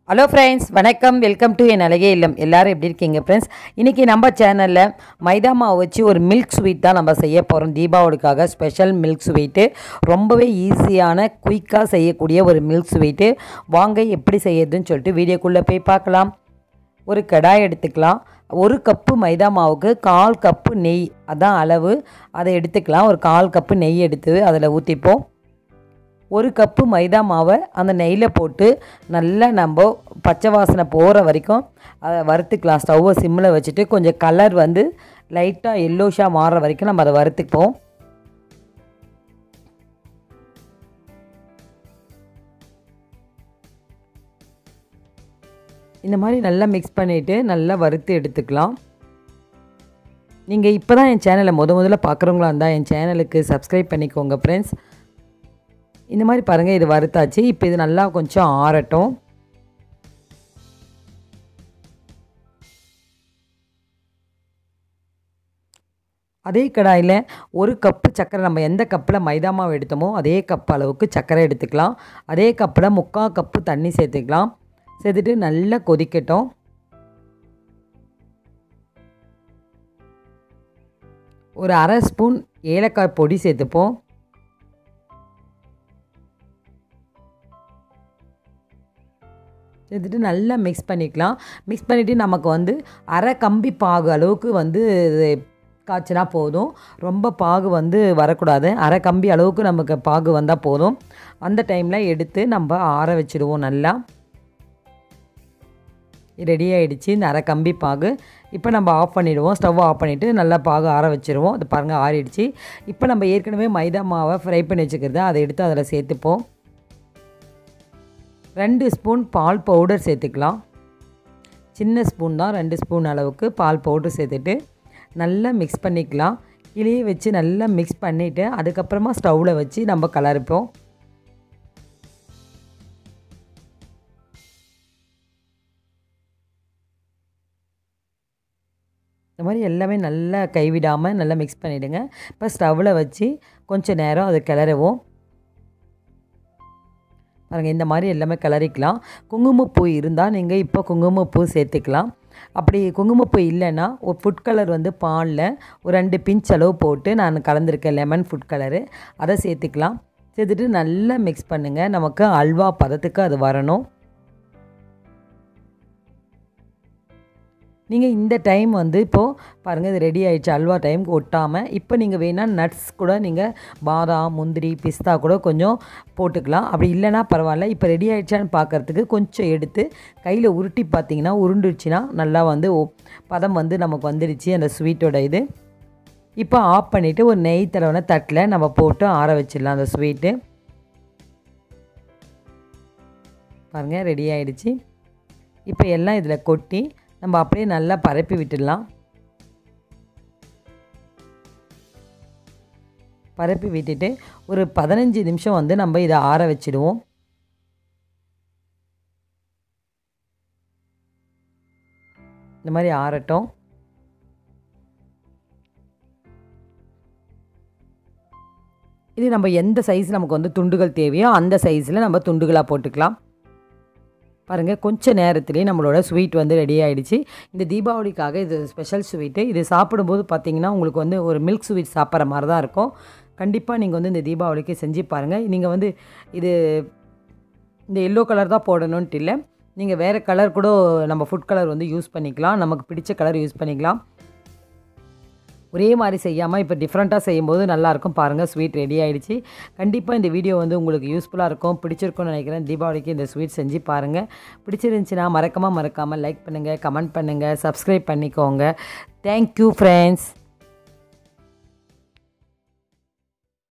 hello friends வணக்கம் welcome to என் அழகே இல்லம் எல்லாரும் எப்படி இருக்கீங்க ஃப்ரெண்ட்ஸ் இன்றைக்கி நம்ம சேனலில் மைதா மாவு வச்சு ஒரு மில்க் ஸ்வீட் தான் நம்ம செய்ய போகிறோம் தீபாவளிக்காக ஸ்பெஷல் மில்க் ஸ்வீட்டு ரொம்பவே ஈஸியான குயிக்காக செய்யக்கூடிய ஒரு மில்க் ஸ்வீட்டு வாங்க எப்படி செய்யறதுன்னு சொல்லிட்டு வீடியோக்குள்ளே போய் பார்க்கலாம் ஒரு கடாய் எடுத்துக்கலாம் ஒரு கப்பு மைதா மாவுக்கு கால் கப்பு நெய் அதான் அளவு அதை எடுத்துக்கலாம் ஒரு கால் கப்பு நெய் எடுத்து அதில் ஊற்றிப்போம் ஒரு கப்பு மைதா மாவை அந்த நெய்யில் போட்டு நல்லா நம்ம பச்சை வாசனை போகிற வரைக்கும் அதை வறுத்துக்கலாம் ஸ்டவ்வை சிம்மில் வச்சுட்டு கொஞ்சம் கலர் வந்து லைட்டாக எல்லோஷாக மாறுற வரைக்கும் நம்ம அதை வறுத்துப்போம் இந்த மாதிரி நல்லா மிக்ஸ் பண்ணிவிட்டு நல்லா வறுத்து எடுத்துக்கலாம் நீங்கள் இப்போ தான் என் சேனலை முத முதல்ல பார்க்குறவங்களா இருந்தால் என் சேனலுக்கு சப்ஸ்கிரைப் பண்ணிக்கோங்க ஃப்ரெண்ட்ஸ் இந்த மாதிரி பாருங்கள் இது வறுத்தாச்சு இப்போ இது நல்லா கொஞ்சம் ஆறட்டும் அதே கடாயில் ஒரு கப்பு சர்க்கரை நம்ம எந்த கப்பில் மைதா மாவு எடுத்தோமோ அதே கப் அளவுக்கு சர்க்கரை எடுத்துக்கலாம் அதே கப்பில் முக்கால் கப்பு தண்ணி சேர்த்துக்கலாம் சேர்த்துட்டு நல்லா கொதிக்கட்டும் ஒரு அரை ஸ்பூன் ஏலக்காய் பொடி சேர்த்துப்போம் சேர்த்துட்டு நல்லா மிக்ஸ் பண்ணிக்கலாம் மிக்ஸ் பண்ணிவிட்டு நமக்கு வந்து அரை கம்பி பாகு அளவுக்கு வந்து காய்ச்சினா போதும் ரொம்ப பாகு வந்து வரக்கூடாது அரை கம்பி அளவுக்கு நமக்கு பாகு வந்தால் போதும் அந்த டைமில் எடுத்து நம்ம ஆற வச்சுடுவோம் நல்லா ரெடி ஆகிடுச்சு இந்த அரை கம்பி பாகு இப்போ நம்ம ஆஃப் பண்ணிவிடுவோம் ஸ்டவ் ஆஃப் பண்ணிவிட்டு நல்லா பாகு ஆற வச்சுருவோம் அது பாருங்கள் ஆறிடுச்சு இப்போ நம்ம ஏற்கனவே மைதா மாவை ஃப்ரை பண்ணி வச்சுக்கிறது அதை எடுத்து அதில் சேர்த்துப்போம் ரெண்டு ஸ்பூன் பால் பவுடர் சேர்த்துக்கலாம் சின்ன ஸ்பூன் தான் ரெண்டு ஸ்பூன் அளவுக்கு பால் பவுடர் சேர்த்துட்டு நல்லா மிக்ஸ் பண்ணிக்கலாம் கிளியே வச்சு நல்லா மிக்ஸ் பண்ணிவிட்டு அதுக்கப்புறமா ஸ்டவ்வில் வச்சு நம்ம கலரிப்போம் இந்த மாதிரி எல்லாமே நல்லா கைவிடாமல் நல்லா மிக்ஸ் பண்ணிவிடுங்க இப்போ ஸ்டவ்வில் வச்சு கொஞ்சம் நேரம் அதை கிளறவும் பாருங்கள் இந்த மாதிரி எல்லாமே கிளறிக்கலாம் குங்குமப்பூ இருந்தால் நீங்கள் இப்போ குங்குமப்பூ சேர்த்துக்கலாம் அப்படி குங்குமப்பூ இல்லைன்னா ஒரு ஃபுட் கலர் வந்து பாலில் ஒரு ரெண்டு பிஞ்ச் அளவு போட்டு நான் கலந்துருக்கேன் லெமன் ஃபுட் கலரு அதை சேர்த்துக்கலாம் சேர்த்துட்டு நல்லா மிக்ஸ் பண்ணுங்கள் நமக்கு அல்வா பதத்துக்கு அது வரணும் நீங்கள் இந்த டைம் வந்து இப்போது பாருங்கள் இது ரெடி ஆகிடுச்சு அல்வா டைமுக்கு ஒட்டாமல் இப்போ நீங்கள் வேணால் நட்ஸ் கூட நீங்கள் பாதாம் முந்திரி பிஸ்தா கூட கொஞ்சம் போட்டுக்கலாம் அப்படி இல்லைனா பரவாயில்ல இப்போ ரெடி ஆகிடுச்சான்னு பார்க்குறதுக்கு கொஞ்சம் எடுத்து கையில் உருட்டி பார்த்தீங்கன்னா உருண்டுருச்சுன்னா நல்லா வந்து பதம் வந்து நமக்கு வந்துடுச்சு அந்த ஸ்வீட்டோட இது இப்போ ஆஃப் பண்ணிவிட்டு ஒரு நெய் தடவை தட்டில் நம்ம போட்டு ஆற வச்சிடலாம் அந்த ஸ்வீட்டு பாருங்கள் ரெடி ஆகிடுச்சு இப்போ எல்லாம் இதில் கொட்டி நம்ம அப்படியே நல்லா பரப்பி விட்டுடலாம் பரப்பி விட்டுட்டு ஒரு பதினஞ்சு நிமிஷம் வந்து நம்ம இதை ஆற வச்சிடுவோம் இந்த மாதிரி ஆறட்டும் இது நம்ம எந்த சைஸ் நமக்கு வந்து துண்டுகள் தேவையோ அந்த சைஸில் நம்ம துண்டுகளாக போட்டுக்கலாம் பாருங்கள் கொஞ்சம் நேரத்துலேயே நம்மளோட ஸ்வீட் வந்து ரெடி ஆகிடுச்சு இந்த தீபாவளிக்காக இது ஸ்பெஷல் ஸ்வீட்டு இது சாப்பிடும்போது பார்த்தீங்கன்னா உங்களுக்கு வந்து ஒரு மில்க் ஸ்வீட் சாப்பிட்ற மாதிரி தான் இருக்கும் கண்டிப்பாக நீங்கள் வந்து இந்த தீபாவளிக்கு செஞ்சு பாருங்கள் நீங்கள் வந்து இது இந்த எல்லோ கலர் தான் போடணுன்ட்டு இல்லை நீங்கள் வேறு கலர் கூட நம்ம ஃபுட் கலர் வந்து யூஸ் பண்ணிக்கலாம் நமக்கு பிடிச்ச கலர் யூஸ் பண்ணிக்கலாம் ஒரே மாதிரி செய்யாமல் இப்போ டிஃப்ரெண்ட்டாக செய்யும்போது நல்லாயிருக்கும் பாருங்கள் ஸ்வீட் ரெடி ஆகிடுச்சு கண்டிப்பாக இந்த வீடியோ வந்து உங்களுக்கு யூஸ்ஃபுல்லாக இருக்கும் பிடிச்சிருக்கும்னு நினைக்கிறேன் தீபாவளிக்கு இந்த ஸ்வீட் செஞ்சு பாருங்கள் பிடிச்சிருந்துச்சின்னா மறக்காமல் மறக்காமல் லைக் பண்ணுங்கள் கமெண்ட் பண்ணுங்கள் சப்ஸ்கிரைப் பண்ணிக்கோங்க தேங்க்யூ ஃப்ரெண்ட்ஸ்